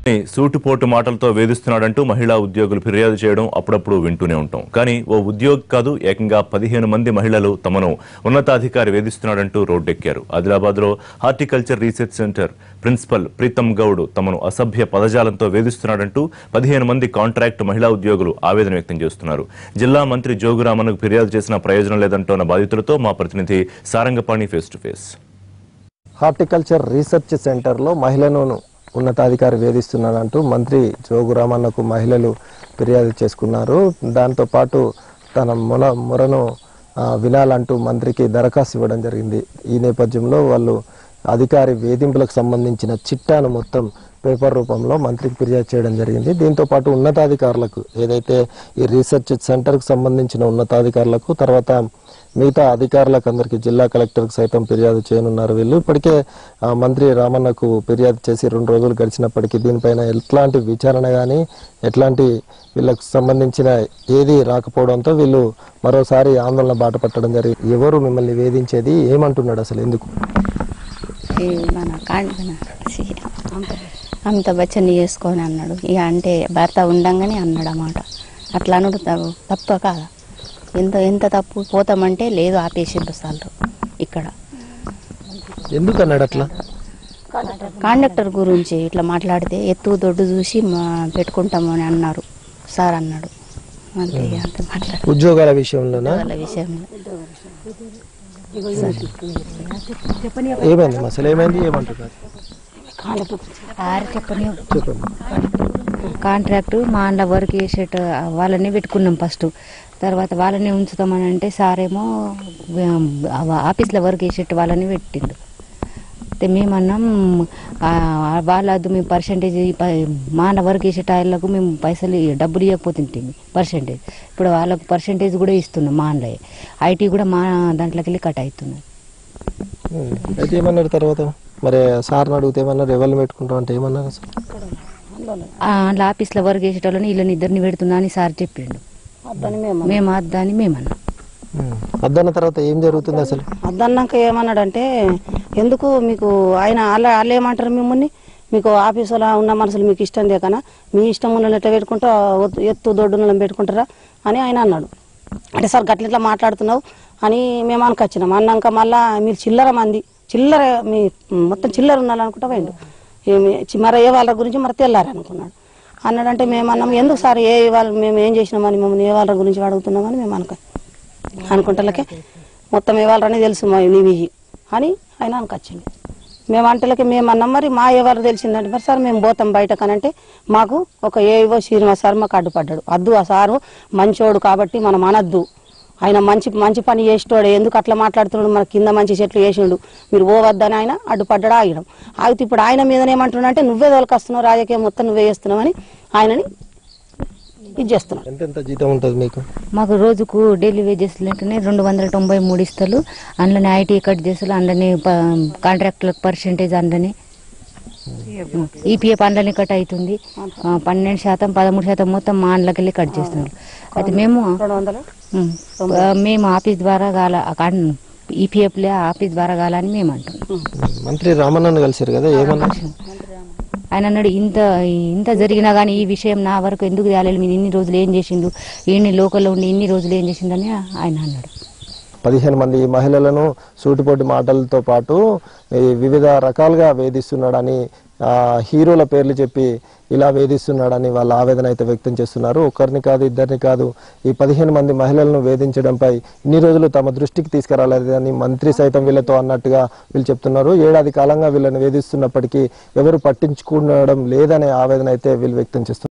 సూటుపోటు మాటలతో వేధిస్తున్నాడంటూ మహిళా ఉద్యోగులు ఫిర్యాదు చేయడం అప్పుడప్పుడు వింటూనే ఉంటాం కానీ ఓ ఉద్యోగి కాదు ఏకంగా పదిహేను మంది మహిళలు తమను ఉన్నతాధికారి వేధిస్తున్నాడంటూ రోడ్డెక్కారు ఆదిలాబాద్లో horticulture research centre principal Preetham Goud తమను అసభ్య పదజాలంతో వేధిస్తున్నాడంటూ పదిహేను మంది కాంట్రాక్ట్ మహిళా ఉద్యోగులు ఆవేదన వ్యక్తం చేస్తున్నారు జిల్లా మంత్రి జోగురామన్కు ఫిర్యాదు చేసిన ప్రయోజనం లేదంటోన్న బాధితులతో మా ప్రతినిధి Sarangapani face to face horticulture research సెంటర్లో మహిళను ఉన్నతాధికారి వేధిస్తున్నాడంటూ మంత్రి జోగురామన్నకు మహిళలు ఫిర్యాదు చేసుకున్నారు దాంతో పాటు తన మొన మొరను ఆ, వినాలంటూ మంత్రికి దరఖాస్తు ఇవ్వడం జరిగింది ఈ నేపథ్యంలో వాళ్ళు అధికారి వేధింపులకు సంబంధించిన చిట్టాను మొత్తం పేపర్ రూపంలో మంత్రికి ఫిర్యాదు చేయడం జరిగింది దీంతో పాటు ఉన్నతాధికారులకు ఏదైతే ఈ రీసెర్చ్ సెంటర్కు సంబంధించిన ఉన్నతాధికారులకు తర్వాత మిగతా అధికారులకు అందరికీ జిల్లా కలెక్టర్కి సైతం ఫిర్యాదు చేయనున్నారు వీళ్ళు ఇప్పటికే ఆ, మంత్రి రామన్నకు ఫిర్యాదు చేసి రెండు రోజులు గడిచినప్పటికీ దీనిపైన ఎట్లాంటి విచారణ కానీ ఎట్లాంటి వీళ్ళకు సంబంధించిన ఏది రాకపోవడంతో వీళ్ళు మరోసారి ఆందోళన బాట పట్టడం జరిగింది ఎవరు మిమ్మల్ని వేధించేది ఏమంటున్నాడు అసలు ఎందుకు ఈ మన కాండ ఛీ, అమితాబ్ బచ్చన్ చేసుకొని అన్నాడు ఇక అంటే భర్త ఉండంగానే అన్నాడు అన్నమాట అట్లా అనుడు త- తప్ప కాదా ఎంత ఎంత తప్పు పోతామంటే లేదు ఆపేసిండ్రు సార్లు ఇక్కడ ఎందుకు అన్నాడు అట్లా కాండక్టర్ గురించి ఇట్లా మాట్లాడితే ఎత్తు దొడ్డు చూసి మా పెట్టుకుంటాము అని అన్నారు సార్ అన్నాడు అంతే ఇక అంతే మాట్లాడు ఉద్యోగాల విషయంలోనా వాళ్ళ విషయంలో ఏమైంది అసలు ఏమైంది ఏమంటున్నారు ఆరు చెప్పని చెప్పండి కాంట్రాక్ట్ మా అండ్ల వర్క్ చేసేట వాళ్ళని పెట్టుకున్నాం ఫస్ట్ తర్వాత వాళ్ళని ఉంచుతామని అంటే సారేమో ఆ- ఆఫీస్లో వర్క్ చేసేట వాళ్ళని పెట్టిండు అయితే మేమన్నాం ఆ, వాళ్ళదు మేము పర్సంటేజ్ మా అన్న వర్క్ చేసే టైర్లకు మేము పైసలు ఇ- డబ్బులు ఇవ్వకపోతుంటే పర్సంటేజ్ ఇప్పుడు వాళ్ళకు పర్సంటేజ్ కూడా ఇస్తున్నాం మా అన్నయ్య ఐటీ కూడా మా దాంట్లోకి వెళ్ళి కట్ అవుతున్నాయి ఉం. అయితే ఏమన్నారు తర్వాత మరి సార్ని అడిగితే ఏమన్నారు ఎవరిని పెట్టుకుంటాం అంటే ఏమన్నారు అసలు అందులో ఆఫీస్లో వర్క్ చేసేటోళ్ళని వీళ్ళని ఇద్దరిని పెడుతున్నా అని సార్ చెప్పిండు మేము అద్దని మేమన్నాం ఉం. అద్దన్న తర్వాత ఏం జరుగుతుంది అసలు అద్దన్నాక ఏమన్నాడంటే ఎందుకు మీకు ఆయన వాళ్ళ వాళ్ళు ఏమంటారు మిమ్మల్ని మీకు ఆఫీసులో ఉన్న మనుషులు మీకు ఇష్టం లేకనా మీ ఇష్టం ఉన్న ఎట్లా పెట్టుకుంటా వద్దు- ఎత్తు దొడ్డు నన్ను పెట్టుకుంటారా అని ఆయన అన్నాడు అంటే సార్ గట్ల ఇట్లా మాట్లాడుతున్నావు అని మేము అనుకొచ్చినాం అన్నాక మళ్ళా మీరు చిల్లర మంది చిల్లర మీ మొత్తం చిల్లర ఉండాలనుకుంటా పోయిండు ఏమి చి- మరి ఏ వాళ్ళ గురించి మరి తెల్లారి అనుకున్నాడు అన్నాడంటే మేము అన్నాం ఎందుకు సార్ ఏ వాళ్ళు మేము ఏం చేసినామని మమ్మల్ని ఏ వాళ్ళ గురించి అడుగుతున్నామని మేము అనుకో అనుకుంటలకే మొత్తం ఇవ్వాలని తెలుసు మా నీవి అని ఆయన అనుకొచ్చింది మేము అంటలకి మేము అన్నాం మరి మా ఎవరు తెలిసిందంటే మరి సార్ మేము పోతాం బయట కనంటే మాకు ఒక ఏవో శ్రీనివాస్ సార్ మాకు అడ్డుపడ్డాడు అద్దు ఆ సారు మంచోడు కాబట్టి మనం అనద్దు ఆయన మంచి మంచి పని చేసేటోడు ఎందుకు అట్లా మాట్లాడుతున్నాడు మన కింద మంచి చెట్లు వేసిండు మీరు పోవద్దని ఆయన అడ్డుపడ్డాడు ఆగడం ఆగితే ఇప్పుడు ఆయన మీద ఏమంటున్నాడు అంటే నువ్వే తోలుకొస్తున్నావు రాజకీయం మొత్తం నువ్వే చేస్తున్నావు అని ఆయనని ఇది చేస్తున్నాడు ఎంత ఎంత జీతం ఉంటుంది మీకు మాకు రోజుకు డైలీ వేజెస్ లెక్కనే రెండు వందల తొంభై మూడు ఇస్తారు అందులోనే ఐటీ కట్ చేస్తారు అందులోనే కాంట్రాక్టులకు పర్సెంటేజ్ అందులోనే ఈపీఎఫ్ అందులోనే కట్ అవుతుంది ఆ, పన్నెండు శాతం పదమూడు శాతం మొత్తం మా అందులోకి వెళ్ళి కట్ చేస్తున్నారు అయితే మేము రెండు వందలు ఉమ్, ఆ, మేము ఆఫీస్ ద్వారా కాల ఈపీఎఫ్లే ఆఫీస్ ద్వారా కాలని మేము అంటున్నాం మంత్రి రామన్నను కలిసారు కదా ఏమన్నారు ఆయన అన్నాడు ఇంత ఇంత జరిగినా కానీ ఈ విషయం నా వరకు ఎందుకు తేలేదు మీరు ఇన్ని రోజులు ఏం చేసిండు ఈయన్ని లోకల్లో ఉండి ఇన్ని రోజులు ఏం చేసిందని ఆయన అన్నాడు పదిహేను మంది మహిళలను సూటిపోటి మాటలతో పాటు ఈ వివిధ రకాలుగా వేధిస్తున్నాడని ఆ, హీరోల పేర్లు చెప్పి ఇలా వేధిస్తున్నాడని వాళ్ళ ఆవేదన అయితే వ్యక్తం చేస్తున్నారు ఒక్కరిని కాదు ఇద్దరిని కాదు ఈ పదిహేను మంది మహిళలను వేధించడంపై ఇన్ని రోజులు తమ దృష్టికి తీసుకురాలేదని మంత్రి సైతం వీళ్ళతో అన్నట్టుగా వీళ్ళు చెప్తున్నారు ఏడాది కాలంగా వీళ్ళని వేధిస్తున్నప్పటికీ ఎవరు పట్టించుకోవడం లేదనే ఆవేదన అయితే వీళ్ళు వ్యక్తం చేస్తున్నారు